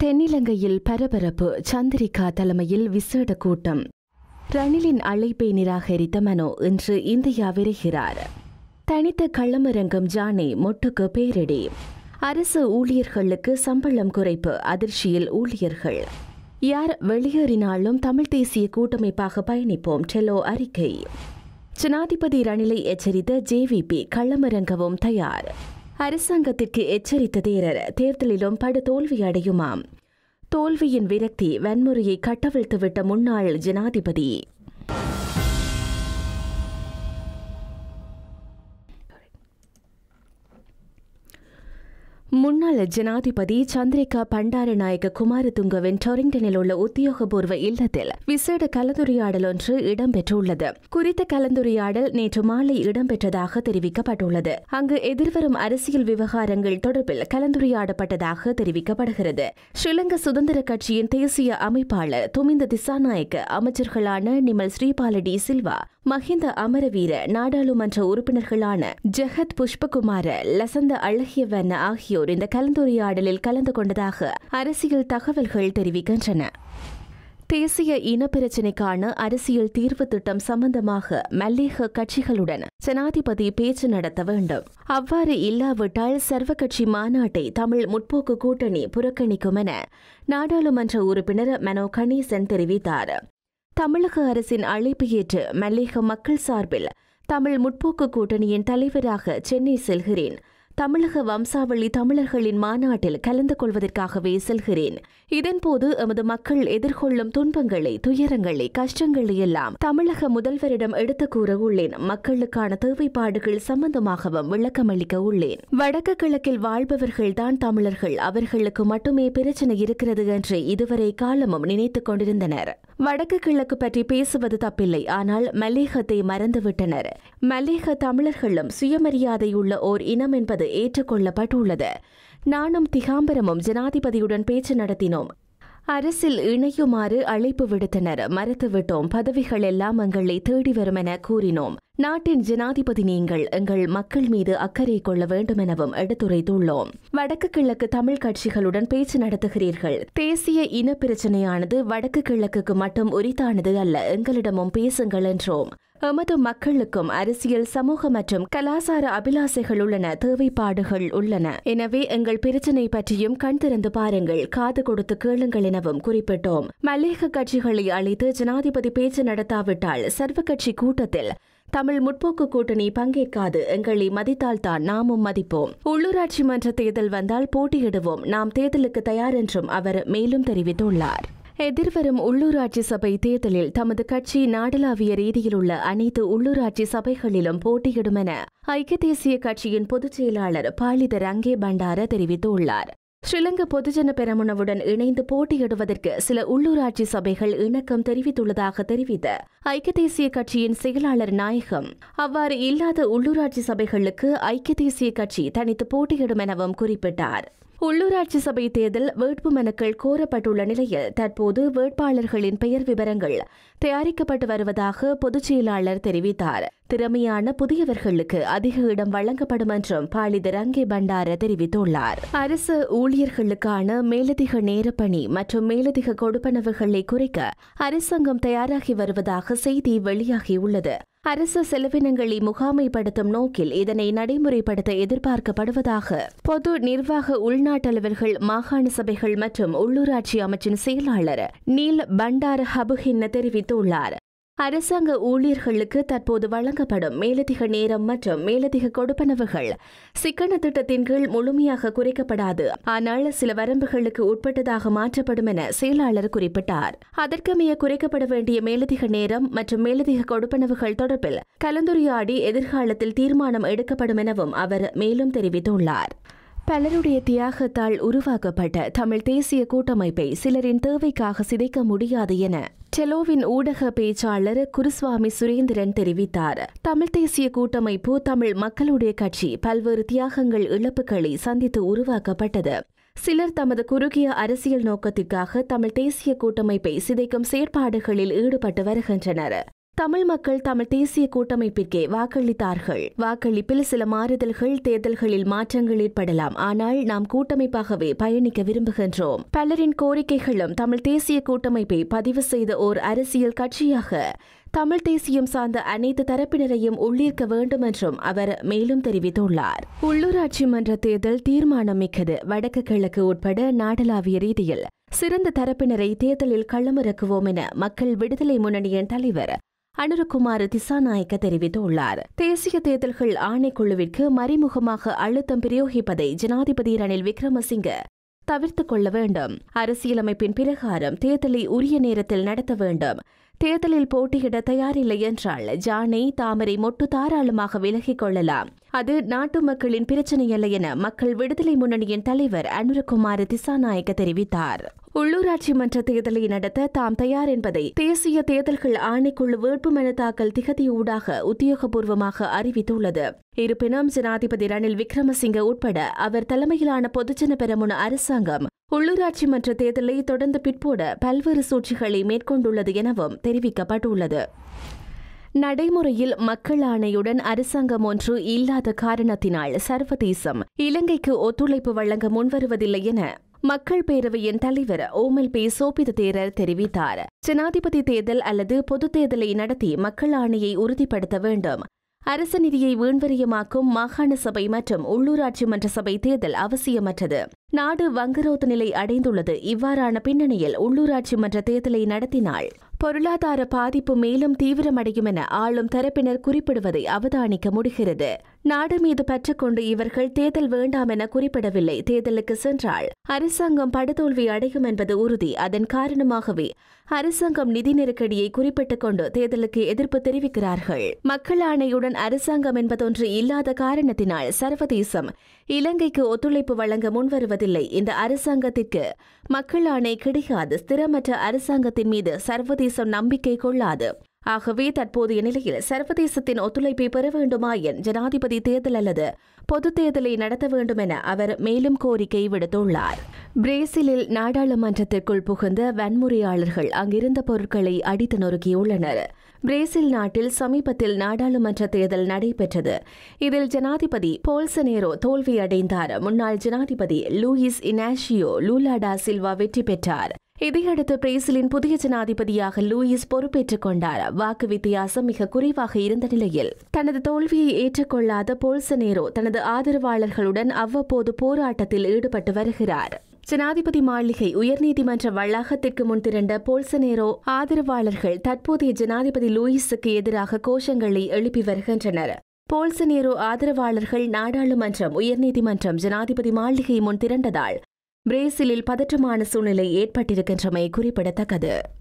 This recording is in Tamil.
தென்னிலங்கையில் பரபரப்பு சந்திரிகா தலைமையில் விசேட கூட்டம் ரணிலின் அழைப்பை நிராகரித்த மனோ இன்று இந்தியா விரைகிறார் தனித்த களமிறங்கும் ஜானே மொட்டுக்கு பேரிடி அரசு ஊழியர்களுக்கு சம்பளம் குறைப்பு அதிர்ச்சியில் ஊழியர்கள் யார் வெளியேறினாலும் தமிழ் தேசிய கூட்டமைப்பாக பயணிப்போம் டெலோ அறிக்கை ஜனாதிபதி ரணிலை எச்சரித்த ஜேவிபி களமிறங்கவும் தயார் அரசாங்கத்திற்கு எச்சரித்த தேரர் தேர்தலிலும் படு தோல்வி அடையுமாம் தோல்வியின் விரக்தி வன்முறையை கட்டவிழ்த்துவிட்ட முன்னாள் ஜனாதிபதி முன்னாள் ஜனாதிபதி சந்திரிகா பண்டாரநாயக்க குமாரதுங்கவின் டொரிங்டனில் உள்ள உத்தியோகபூர்வ இல்லத்தில் விசேட கலந்துரையாடல் ஒன்று இடம்பெற்றுள்ளது குறித்த கலந்துரையாடல் நேற்று மாலை இடம்பெற்றதாக தெரிவிக்கப்பட்டுள்ளது அங்கு எதிர்வரும் அரசியல் விவகாரங்கள் தொடர்பில் கலந்துரையாடப்பட்டதாக தெரிவிக்கப்படுகிறது ஸ்ரீலங்கா சுதந்திர கட்சியின் தேசிய அமைப்பாளர் துமிந்த திசாநாயக்க அமைச்சர்களான நிமல் ஸ்ரீபாலடி சில்வா மஹிந்த அமரவீர நாடாளுமன்ற உறுப்பினர்களான ஜெகத் புஷ்பகுமார லசந்த அழகியவன் ஆகியோர் இந்த கலந்துரையாடலில் கலந்து கொண்டதாக அரசியல் தகவல்கள் தெரிவிக்கின்றன தேசிய இனப்பிரச்சினைக்கான அரசியல் தீர்வு திட்டம் சம்பந்தமாக மல்லேக கட்சிகளுடன் ஜனாதிபதி பேச்சு நடத்த வேண்டும் அவ்வாறு இல்லாவிட்டால் சர்வ கட்சி மாநாட்டை தமிழ் முற்போக்கு கூட்டணி புறக்கணிக்கும் என நாடாளுமன்ற உறுப்பினர் மனோ கணேசன் தெரிவித்தார் தமிழக அரசின் அழைப்பு ஏற்று மல்லேக மக்கள் சார்பில் தமிழ் முற்போக்கு கூட்டணியின் தலைவராக சென்னை செல்கிறேன் தமிழக வம்சாவளி தமிழர்களின் மாநாட்டில் கலந்து கொள்வதற்காகவே செல்கிறேன் இதன்போது எமது மக்கள் எதிர்கொள்ளும் துன்பங்களை துயரங்களை கஷ்டங்களை எல்லாம் தமிழக முதல்வரிடம் எடுத்து கூற உள்ளேன் மக்களுக்கான தேவைப்பாடுகள் சம்பந்தமாகவும் விளக்கமளிக்க உள்ளேன் வடக்கு கிழக்கில் வாழ்பவர்கள்தான் தமிழர்கள் அவர்களுக்கு மட்டுமே பிரச்சனை இருக்கிறது என்று இதுவரை காலமும் நினைத்துக் கொண்டிருந்தனர் வடக்கு கிழக்கு பற்றி பேசுவது தப்பில்லை ஆனால் மல்லேகத்தை மறந்துவிட்டனர் மல்லேக தமிழர்களும் சுயமரியாதையுள்ள ஓர் இனம் என்பது ஏற்றுக்கொள்ளப்பட்டுள்ளது நானும் திகாம்பரமும் ஜனாதிபதியுடன் பேச்சு நடத்தினோம் அரசில் இணையுமாறு அழைப்பு விடுத்தனர் மறுத்துவிட்டோம் பதவிகள் எல்லாம் எங்களை தேடி வரும் என கூறினோம் நாட்டின் ஜனாதிபதி நீங்கள் எங்கள் மக்கள் மீது அக்கறை கொள்ள வேண்டும் எனவும் எடுத்துரைத்துள்ளோம் வடக்கு கிழக்கு தமிழ் கட்சிகளுடன் பேச்சு நடத்துகிறீர்கள் தேசிய இன பிரச்சனையானது வடக்கு கிழக்குக்கு மட்டும் உரித்தானது அல்ல எங்களிடமும் பேசுங்கள் என்றோம் எமது மக்களுக்கும் அரசியல் சமூக மற்றும் கலாசார அபிலாசைகள் உள்ளன தேவைப்பாடுகள் உள்ளன எனவே எங்கள் பிரச்சினை பற்றியும் கண் திறந்து பாருங்கள் காது கொடுத்து கேளுங்கள் எனவும் குறிப்பிட்டோம் மல்லேக கட்சிகளை அழைத்து ஜனாதிபதி பேச்சு நடத்தாவிட்டால் சர்வ கட்சி கூட்டத்தில் தமிழ் முற்போக்கு கூட்டணி பங்கேற்காது எங்களை மதித்தால்தான் நாமும் மதிப்போம் உள்ளூராட்சி மன்ற தேர்தல் வந்தால் போட்டியிடுவோம் நாம் தேர்தலுக்கு தயார் என்றும் அவர் மேலும் தெரிவித்துள்ளார் எதிர்வரும் உள்ளூராட்சி சபை தேர்தலில் தமது கட்சி நாடளாவிய ரீதியில் உள்ள அனைத்து உள்ளூராட்சி சபைகளிலும் போட்டியிடும் என ஐக்கிய தேசிய கட்சியின் பொதுச் செயலாளர் பாலித ரங்கே பண்டார தெரிவித்துள்ளார் ஸ்ரீலங்கா பொதுஜன பெரமுனவுடன் இணைந்து போட்டியிடுவதற்கு சில உள்ளூராட்சி சபைகள் இணக்கம் தெரிவித்துள்ளதாக தெரிவித்த ஐக்கிய தேசிய கட்சியின் செயலாளர் நாயகம் அவ்வாறு இல்லாத உள்ளூராட்சி சபைகளுக்கு ஐக்கிய தேசிய கட்சி தனித்து போட்டியிடும் எனவும் குறிப்பிட்டார் உள்ளூராட்சி சபை தேர்தல் வேட்பு மனுக்கள் கோரப்பட்டுள்ள நிலையில் தற்போது வேட்பாளர்களின் பெயர் விவரங்கள் தயாரிக்கப்பட்டு வருவதாக பொதுச் செயலாளர் தெரிவித்தார் திறமையான புதியவர்களுக்கு அதிக இடம் வழங்கப்படும் என்றும் பாலித ரங்கே பண்டார தெரிவித்துள்ளார் அரசு ஊழியர்களுக்கான மேலதிக நேரப்பணி மற்றும் மேலதிக கொடுப்பனவுகளை குறைக்க அரசாங்கம் தயாராகி வருவதாக செய்தி வெளியாகியுள்ளது அரசு செலவினங்களை முகாமைப்படுத்தும் நோக்கில் இதனை நடைமுறைப்படுத்த எதிர்பார்க்கப்படுவதாக பொது நிர்வாக உள்நாட்டலுவல்கள் மாகாண சபைகள் மற்றும் உள்ளூராட்சி அமைச்சின் செயலாளர் நீல் பண்டார ஹபுஹின்ன தெரிவித்துள்ளார் அரசாங்க ஊழியர்களுக்கு தற்போது வழங்கப்படும் மேலதிக நேரம் மற்றும் மேலதிக கொடுப்பனவுகள் சிக்கன திட்டத்தின் கீழ் முழுமையாக குறைக்கப்படாது ஆனால் சில வரம்புகளுக்கு உட்பட்டதாக மாற்றப்படும் என செயலாளர் குறிப்பிட்டார் அதற்கமைய குறைக்கப்பட வேண்டிய மேலதிக நேரம் மற்றும் மேலதிக கொடுப்பனவுகள் தொடர்பில் கலந்துரையாடி எதிர்காலத்தில் தீர்மானம் எடுக்கப்படும் எனவும் அவர் மேலும் தெரிவித்துள்ளார் பலருடைய தியாகத்தால் உருவாக்கப்பட்ட தமிழ் தேசிய கூட்டமைப்பை சிலரின் தேவைக்காக சிதைக்க முடியாது என டெலோவின் ஊடக பேச்சாளர் குருசுவாமி சுரேந்திரன் தெரிவித்தார் தமிழ் தேசிய கூட்டமைப்பு தமிழ் மக்களுடைய கட்சி பல்வேறு தியாகங்கள் இழப்புகளை சந்தித்து உருவாக்கப்பட்டது சிலர் தமது குறுகிய அரசியல் நோக்கத்திற்காக தமிழ் தேசிய கூட்டமைப்பை சிதைக்கும் செயற்பாடுகளில் ஈடுபட்டு வருகின்றனர் தமிழ் மக்கள் தமிழ் தேசிய கூட்டமைப்பிற்கே வாக்களித்தார்கள் வாக்களிப்பில் சில மாறுதல்கள் தேர்தல்களில் மாற்றங்கள் ஏற்படலாம் ஆனால் நாம் கூட்டமைப்பாகவே பயணிக்க விரும்புகின்றோம் பலரின் கோரிக்கைகளும் தமிழ் தேசிய கூட்டமைப்பை பதிவு செய்த ஓர் அரசியல் கட்சியாக தமிழ் தேசியம் சார்ந்த அனைத்து தரப்பினரையும் உள்ளீர்க்க வேண்டும் என்றும் அவர் மேலும் தெரிவித்துள்ளார் உள்ளூராட்சி மன்ற தேர்தல் தீர்மானம் மிக்கது வடக்கு கிழக்கு உட்பட நாடளாவிய ரீதியில் சிறந்த தரப்பினரை தேர்தலில் களமிறக்குவோம் என மக்கள் விடுதலை முன்னணியின் தலைவர் அனுரகுமார் திசாநாயக்க தெரிவித்துள்ளார் தேசிய தேர்தல்கள் ஆணைக்குழுவிற்கு மறைமுகமாக அழுத்தம் பிரயோகிப்பதை ஜனாதிபதி ரணில் விக்ரமசிங்க தவிர்த்துக் கொள்ள வேண்டும் அரசியலமைப்பின் பிரகாரம் தேர்தலை உரிய நேரத்தில் நடத்த வேண்டும் தேர்தலில் போட்டியிட தயாரில்லை என்றால் ஜானை தாமரை மொட்டு தாராளமாக விலகிக் கொள்ளலாம் அது நாட்டு மக்களின் பிரச்சனை அல்ல என மக்கள் விடுதலை முன்னணியின் தலைவர் அனுரகுமார் திசாநாயக்க தெரிவித்தார் உள்ளூராட்சி மன்ற தேர்தலை நடத்த தாம் தயார் என்பதை தேசிய தேர்தல்கள் ஆணைக்குழு வேட்புமனு தாக்கல் திகதியூடாக உத்தியோகபூர்வமாக அறிவித்துள்ளது இருப்பினும் ஜனாதிபதி ரணில் விக்ரமசிங்க உட்பட அவர் தலைமையிலான பொதுஜன பெரமுன அரசாங்கம் உள்ளூராட்சி மன்ற தேர்தலை தொடர்ந்து பிற்போட பல்வேறு சூழ்ச்சிகளை மேற்கொண்டுள்ளது எனவும் தெரிவிக்கப்பட்டுள்ளது நடைமுறையில் மக்கள் ஆணையுடன் அரசாங்கம் ஒன்று இல்லாத காரணத்தினால் சர்வதேசம் இலங்கைக்கு ஒத்துழைப்பு வழங்க முன்வருவதில்லை என மக்கள் பேரவையின் தலைவர் ஓமல் பே சோபித தேரர் தெரிவித்தார் ஜனாதிபதி தேர்தல் அல்லது பொதுத் தேர்தலை நடத்தி மக்கள் ஆணையை உறுதிப்படுத்த வேண்டும் அரச நிதியை வீண்வரியமாக்கும் மாகாண சபை மற்றும் உள்ளூராட்சி மன்ற சபை தேர்தல் அவசியமற்றது நாடு வங்குரோத்து நிலை அடைந்துள்ளது இவ்வாறான பின்னணியில் உள்ளூராட்சி மன்ற தேர்தலை நடத்தினால் பொருளாதார பாதிப்பு மேலும் தீவிரமடையும் என ஆளும் தரப்பினர் குறிப்பிடுவதை அவதானிக்க முடிகிறது நாடு மீது பற்றுக்கொண்டு இவர்கள் தேர்தல் வேண்டாம் என குறிப்பிடவில்லை தேர்தலுக்கு சென்றால் அரசாங்கம் படுதோல்வி அடையும் என்பது உறுதி அதன் காரணமாகவே அரசாங்கம் நிதி நெருக்கடியை குறிப்பிட்டுக் கொண்டு தேர்தலுக்கு எதிர்ப்பு தெரிவிக்கிறார்கள் மக்கள் ஆணையுடன் அரசாங்கம் என்பதொன்று இல்லாத காரணத்தினால் சர்வதேசம் இலங்கைக்கு ஒத்துழைப்பு வழங்க முன்வருவதில்லை இந்த அரசாங்கத்திற்கு மக்கள் ஆணை கிடையாது ஸ்திரமற்ற அரசாங்கத்தின் மீது சர்வதேசம் நம்பிக்கை கொள்ளாது ஆகவே தற்போதைய நிலையில் சர்வதேசத்தின் ஒத்துழைப்பை பெற வேண்டுமாயின் ஜனாதிபதி தேர்தல் அல்லது பொதுத் தேர்தலை நடத்த வேண்டும் என அவர் மேலும் கோரிக்கை விடுத்துள்ளார் பிரேசிலில் நாடாளுமன்றத்திற்குள் புகுந்த வன்முறையாளர்கள் அங்கிருந்த பொருட்களை அடித்து நொறுக்கியுள்ளனர் பிரேசில் நாட்டில் சமீபத்தில் நாடாளுமன்ற தேர்தல் நடைபெற்றது இதில் ஜனாதிபதி போல்சனேரோ தோல்வியடைந்தார் முன்னாள் ஜனாதிபதி லூயிஸ் இனாஷியோ லூலாடா சில்வா வெற்றி பெற்றார் இதையடுத்து பிரேசிலின் புதிய ஜனாதிபதியாக லூயிஸ் பொறுப்பேற்றுக் கொண்டார் வாக்கு வித்தியாசம் மிக குறைவாக இருந்த நிலையில் தனது தோல்வியை ஏற்றுக்கொள்ளாத போல்சனேரோ தனது ஆதரவாளர்களுடன் அவ்வப்போது போராட்டத்தில் ஈடுபட்டு வருகிறார் ஜனாதிபதி மாளிகை உயர்நீதிமன்ற வளாகத்திற்கு முன் திரண்ட போல்சனேரோ ஆதரவாளர்கள் தற்போதைய ஜனாதிபதி லூயிஸுக்கு எதிராக கோஷங்களை எழுப்பி வருகின்றனர் போல்சனேரோ ஆதரவாளர்கள் நாடாளுமன்றம் உயர்நீதிமன்றம் ஜனாதிபதி மாளிகை முன் திரண்டதால் பிரேசிலில் பதற்றமான சூழ்நிலை ஏற்பட்டிருக்கின்றமை குறிப்பிடத்தக்கது